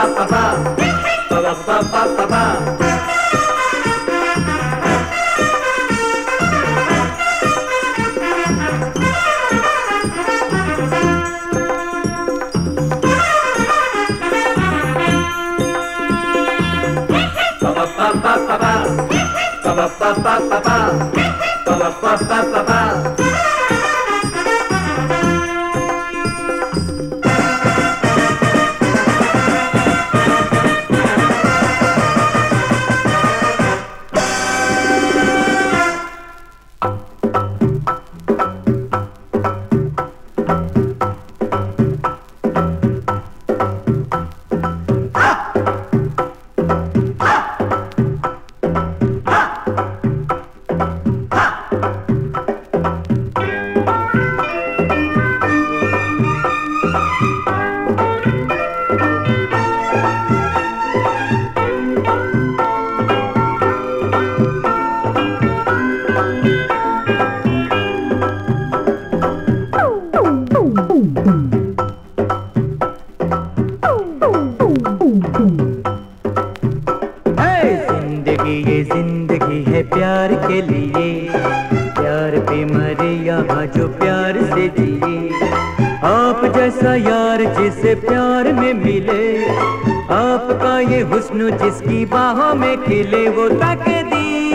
जिंदगी ये जिंदगी है प्यार के लिए प्यार पे मरे यहाँ जो प्यार से जिए आप जैसा यार जिसे प्यार में मिले आपका ये हुस्न जिसकी बाहों में खिले वो तक दी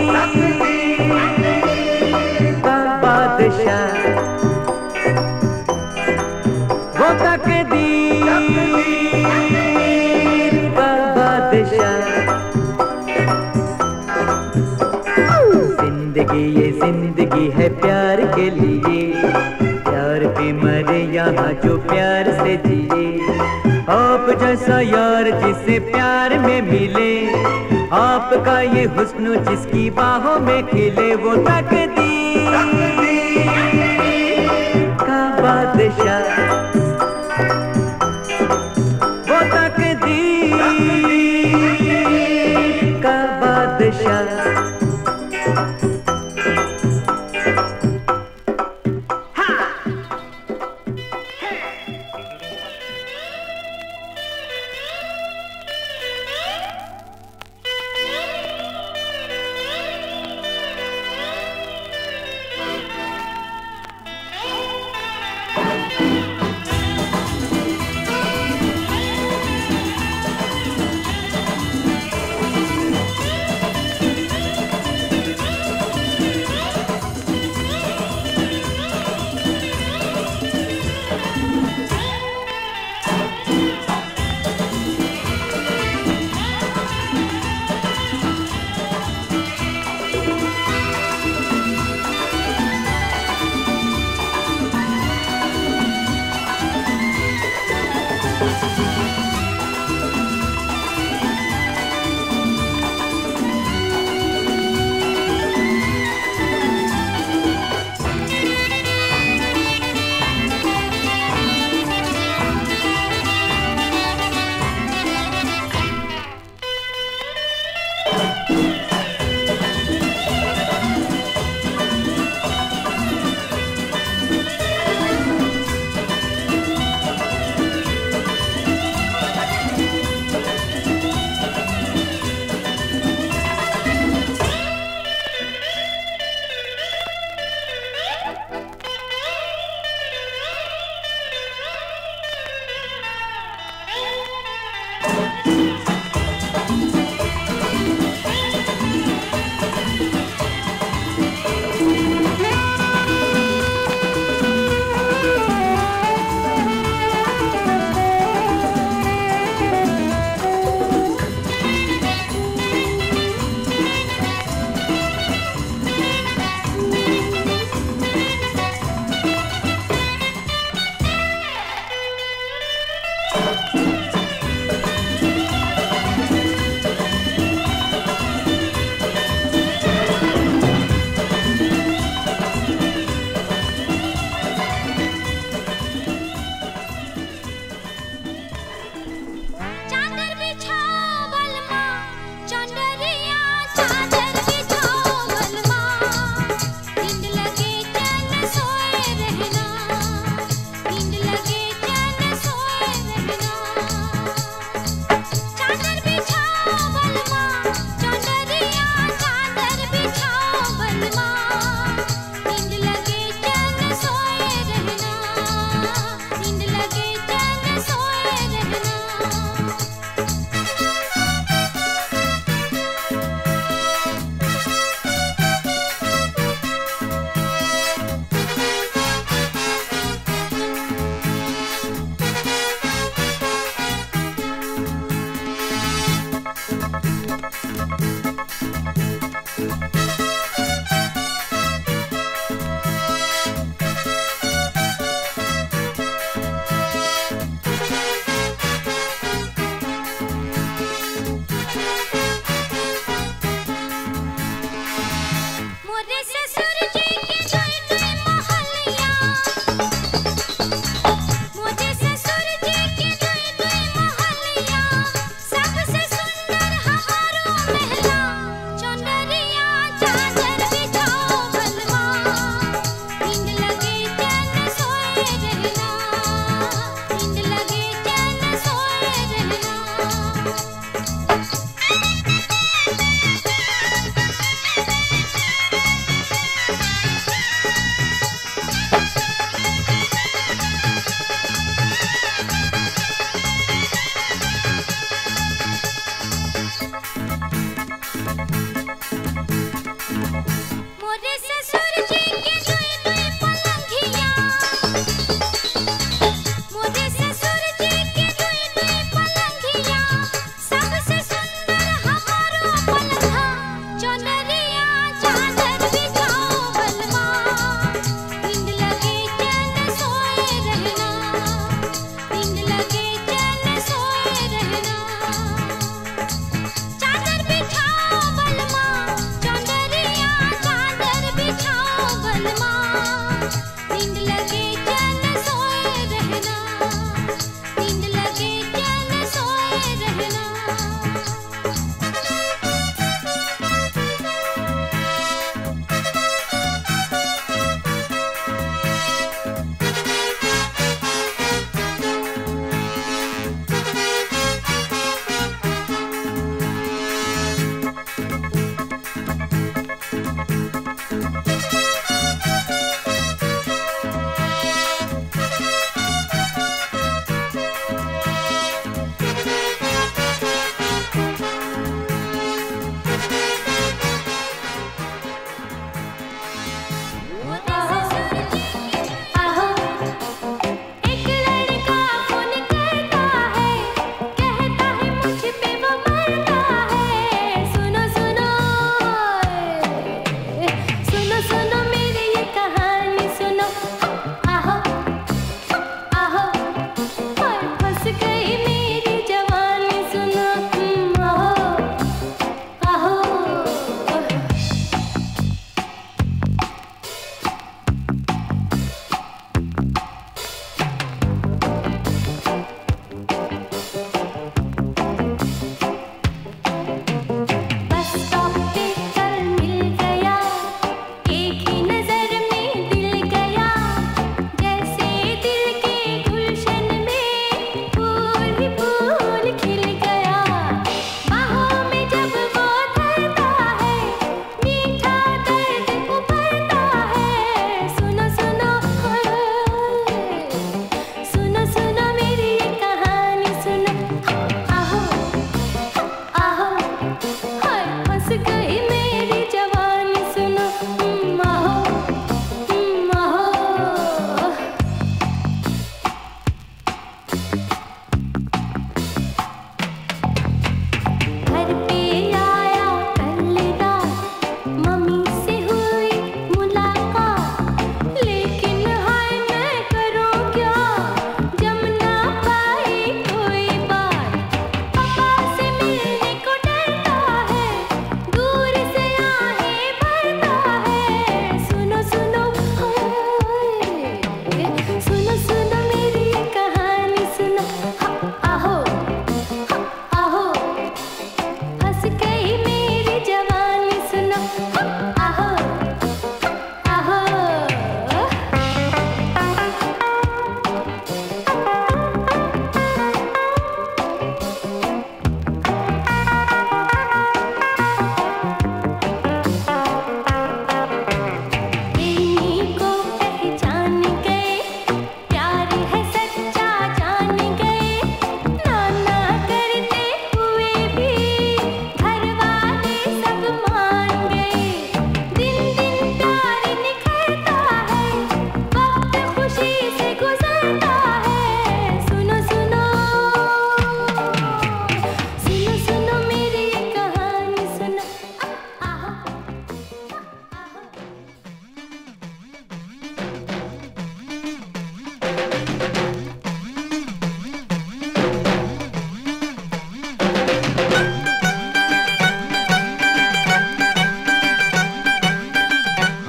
बादशाह वो तक दी बादशाह जिंदगी ये जिंदगी है प्यार के लिए प्यार पे मरे यहाँ जो प्यार से जिए आप जैसा यार जिसे प्यार में मिले आपका ये हुस्न जिसकी बाहों में खिले वो तकदीर का बादशाह वो तकदीर का बादशाह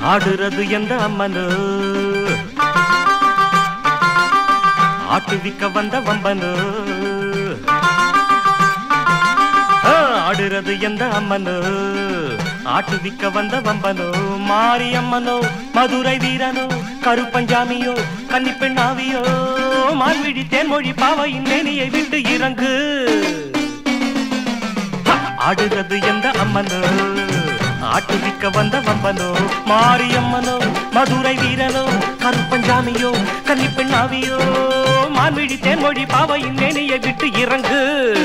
ஆடுறது எந்த அம்மனு ஆட்டுவிக்க வந்த வம்பனு ஆ, ஆடுறது எந்த அம்மனு ஆட்டுவிக்க வந்த வம்பனோ மாரியம்மனோ மதுரை வீரனோ கருப்பஞ்சாமியோ கன்னிப்பெண்ணாவியோ மார்விழி தேன்மொழி பாவையின் மேனியை விட்டு இறங்கு ஹ! ஆடுறது எந்த அம்மனோ ஆட்டுவிக்க வந்த வம்பனோ மாரியம்மனோ மதுரை வீரனோ கருப்பஞ்சாமியோ கன்னிப்பெண்ணாவியோ மார்விழி தேன்மொழி பாவையின் மேனியை விட்டு இறங்கு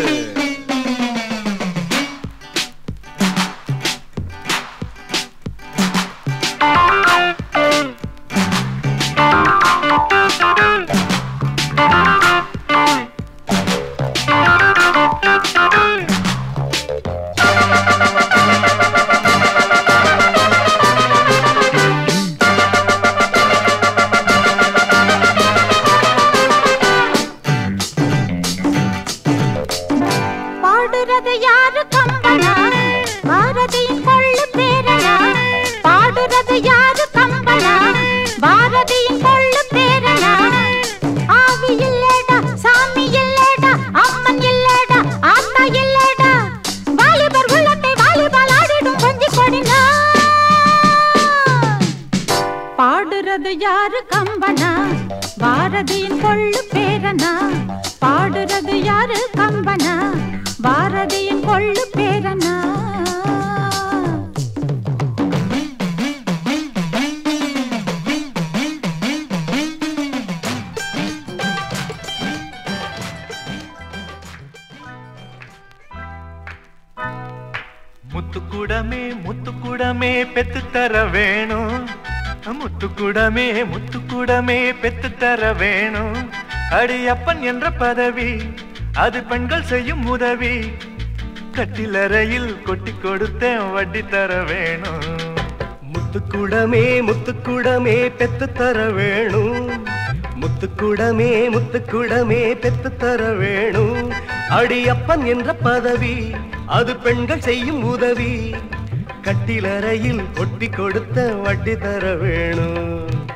பாடுறது யாரு கம்பனா பாரதியின் கொள்ளு பேரனா பாடுறது யாரு கம்பனா பாரதியின் கொள்ளு பேரனா ஆவி இல்லடா சாமி இல்லடா அம்மன் இல்லடா ஆத்தா இல்லடா வாலிபர் உள்ளத்தை வாலிபால் ஆடிடும் கொஞ்சி கொடினா பாடுறது யாரு கம்பனா பாரதியின் கொள்ளு பேரனா பாடுறது யாரு கம்பனா பாரதியின் கொள்ளு பேரனா முத்துக்குடமே முத்துக்குடமே பெத்து தர வேணும் முத்துக்குடமே முத்துக்குடமே பெத்து தர வேணும் அடியப்பன் என்ற பதவி அது பெண்கள் செய்யும் உதவி கட்டிலறையில் கொட்டி கொடுத்தேன் வட்டி தர வேணும் முத்துக்குடமே முத்துக்குடமே பெத்து தர வேணும் முத்துக்குடமே முத்துக்குடமே பெத்து தர வேணும் அடியப்பன் என்ற பதவி அது பெண்கள் செய்யும் உதவி கட்டிலறையில் ஒட்டி கொடுத்த வட்டி தர வேணும்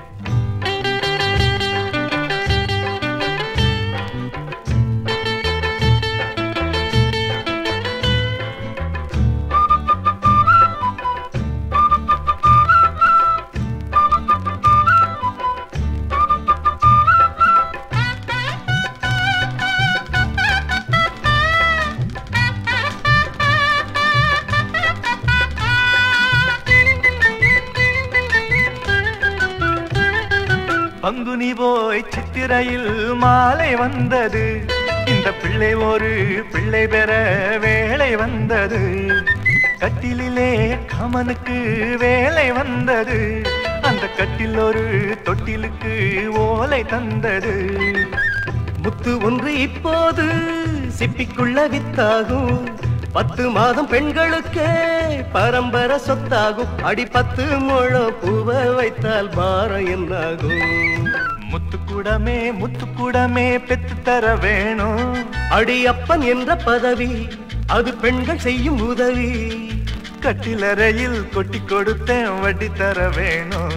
பங்குனி போய் சித்திரையில் மாலை வந்தது இந்த பிள்ளை ஒரு பிள்ளை பெற வேலை வந்தது கட்டிலிலே கமனுக்கு வேலை வந்தது அந்த கட்டில் ஒரு தொட்டிலுக்கு ஓலை தந்தது முத்து ஒன்று இப்போது சிப்பிக்குள்ள வித்தாகும் பத்து மாதம் பெண்களுக்கே பரம்பர சொத்தாகும் அடி பத்து முழம் பூவ வைத்தால் பாரம் என்னாகும் முத்துக்குடமே முத்துக்குடமே பெத்து தர வேணும் அடி அப்பன் என்ற பதவி அது பெண்கள் செய்யும் உதவி கட்டிலறையில் கொட்டி கொடுத்தேன் வட்டி தர வேணும்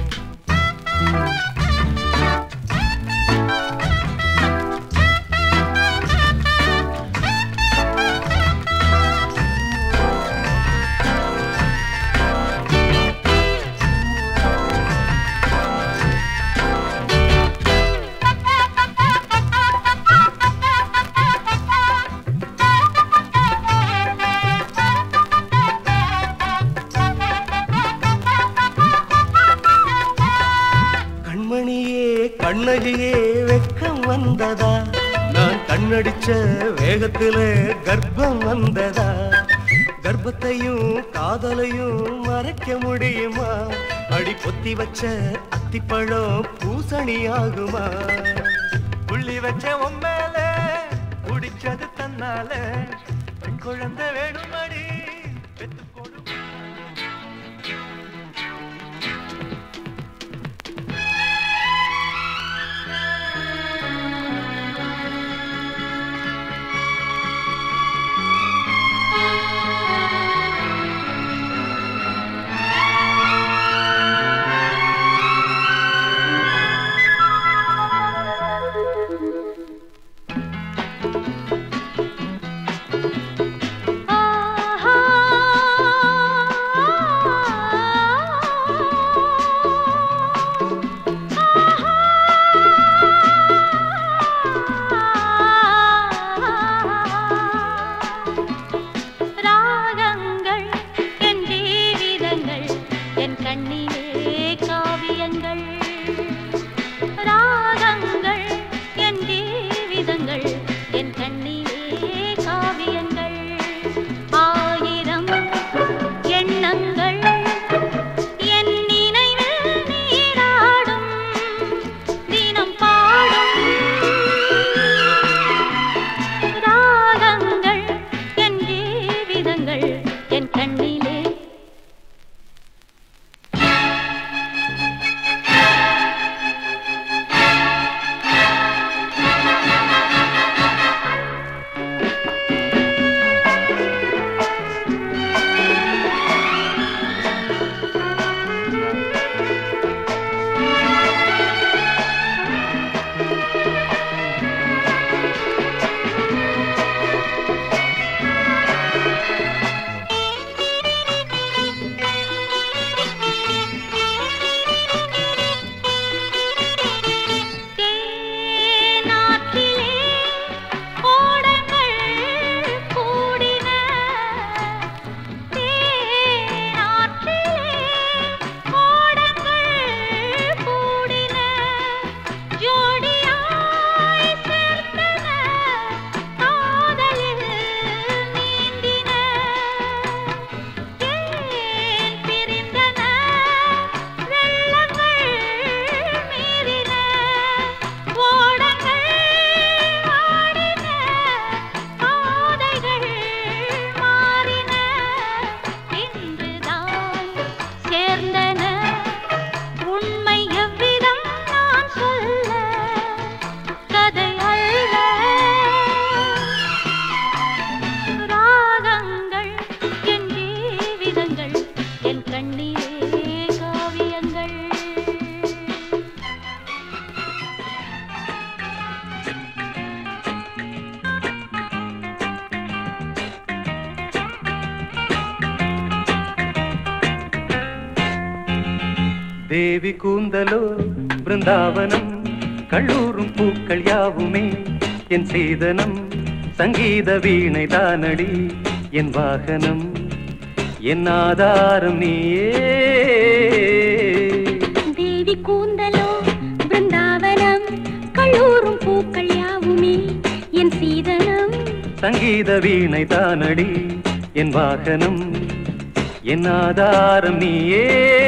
கண்மணியே கண்ணகியே வெக்கம் வந்ததா நான் கண்ணடிச்ச வேகத்துல கர்ப்பம் வந்ததா கர்ப்பத்தையும் காதலையும் மறைக்க முடியுமா அடி பொத்தி வச்ச அத்திப்பழம் பூசணி ஆகுமா புள்ளி வச்ச உண்மையில குடிச்சது தன்னால பெண் குழந்தை வேணுமடி பெத்து கொடு ஆ தேவி கூந்தலோ பிருந்தாவனம் கல்லூரும் பூக்கள் யாவுமே என் சீதனம் சங்கீத வீணை தானடி என் வாகனம் என் ஆதாரம் நீயே தேவி கூந்தலோ பிருந்தாவனம் கல்லூரும் பூக்கள் யாவுமே என் சீதனம் சங்கீத வீணை தானடி என் வாகனம் என் ஆதாரம் நீயே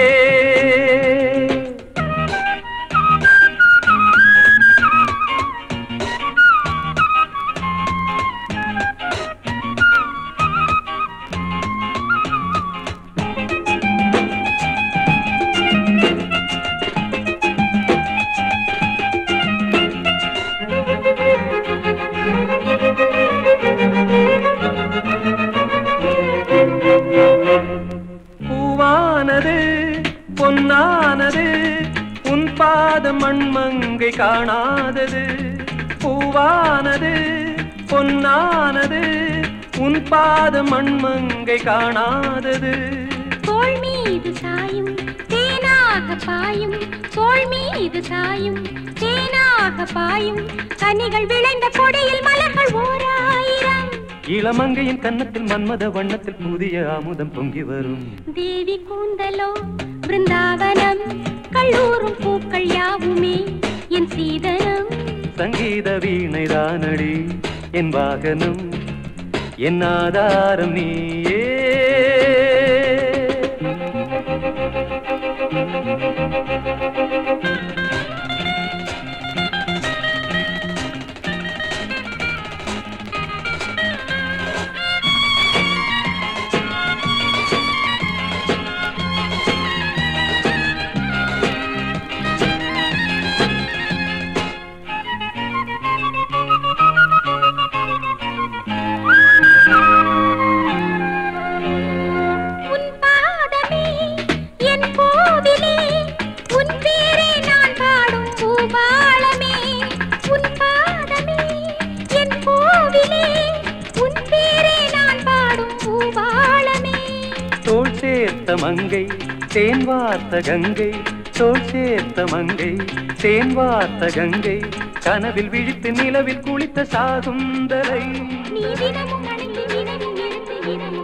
பூவானது பொன்னானது உன் பாதம் மண்மங்கை காணாதது பூவானது பொன்னானது உன் பாதம் மண்மங்கை காணாதது தோள் மீது சாயும் தேனாக பாயும் தோள் மீது சாயும் தேனாக பாயும் கனிகள் விளைந்த கொடியில் மலர்கள் ஓர் ஆயிரம் இளமங்கையின் கன்னத்தில் மன்மத வண்ணத்தில் புதிய அமுதம் பொங்கி வரும் தேவி கூந்தலோ பிருந்தாவனம் கல்லூரும் பூக்கள் யாவுமே என் சீதனம் சங்கீத வீணை தானடி என் வாகனம் என் ஆதாரம் நீயே உன் பாதமே என் கோவிலே உன் பேரே நான் பாடும் பூபாளமே உன் பாதமே என் கோவிலே உன் பேரே நான் பாடும் பூபாளமே தோள் சேர்த்த மங்கை தேன் வார்த்த கங்கை தோள் சேர்த்த மங்கை தேன் வார்த்த கங்கை கனவில் விழித்து நிலவில் குளித்த சாகுந்தரை நீ தினமும் அணைந்து நினைவில் இருந்து இதயம்